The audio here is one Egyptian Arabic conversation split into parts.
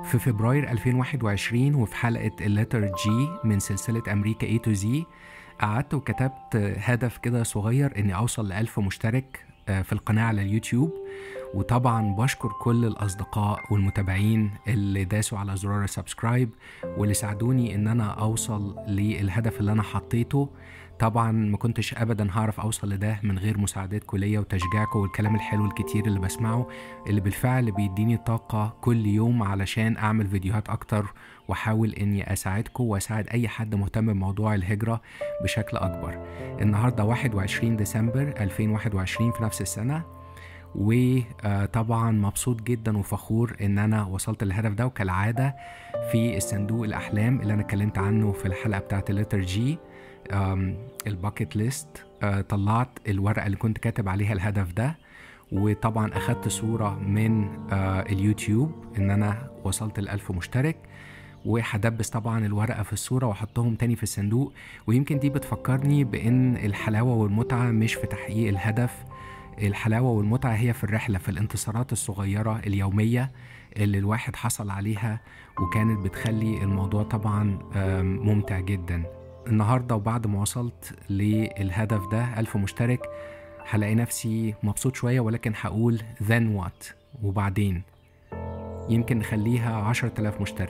في فبراير 2021 وفي حلقة اللتر جي من سلسلة أمريكا A to Z قعدت وكتبت هدف كده صغير إني أوصل لألف مشترك آه، في القناة على اليوتيوب وطبعا بشكر كل الأصدقاء والمتابعين اللي داسوا على زرار السبسكرايب واللي ساعدوني إن أنا أوصل للهدف اللي أنا حطيته طبعا ما كنتش ابدا هعرف اوصل لده من غير مساعدتكم ليا وتشجيعكم والكلام الحلو الكتير اللي بسمعه اللي بالفعل بيديني طاقة كل يوم علشان اعمل فيديوهات اكتر واحاول اني اساعدكم واساعد اي حد مهتم بموضوع الهجرة بشكل اكبر النهاردة 21 ديسمبر 2021 في نفس السنة وطبعا مبسوط جدا وفخور ان انا وصلت للهدف ده وكالعاده في الصندوق الاحلام اللي انا اتكلمت عنه في الحلقه بتاعت الليتر جي الباكيت ليست طلعت الورقه اللي كنت كاتب عليها الهدف ده وطبعا اخدت صوره من آه، اليوتيوب ان انا وصلت الألف مشترك وهدبس طبعا الورقه في الصوره واحطهم تاني في الصندوق ويمكن دي بتفكرني بان الحلاوه والمتعه مش في تحقيق الهدف الحلاوه والمتعه هي في الرحله في الانتصارات الصغيره اليوميه اللي الواحد حصل عليها وكانت بتخلي الموضوع طبعا آم، ممتع جدا النهارده وبعد ما وصلت للهدف ده ألف مشترك هلاقي نفسي مبسوط شويه ولكن هقول then what وبعدين يمكن نخليها عشرة آلاف مشترك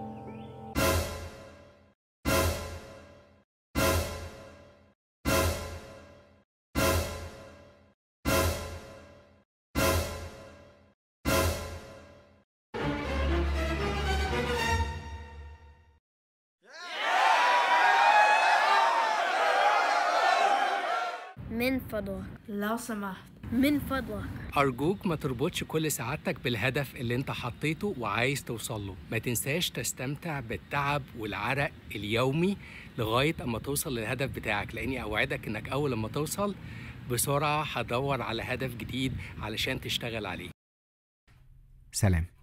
من فضلك لو سمحت من فضلك أرجوك ما تربطش كل سعادتك بالهدف اللي انت حطيته وعايز توصل له ما تنساش تستمتع بالتعب والعرق اليومي لغاية أما توصل للهدف بتاعك لأني أوعدك إنك أول لما توصل بسرعة هدور على هدف جديد علشان تشتغل عليه سلام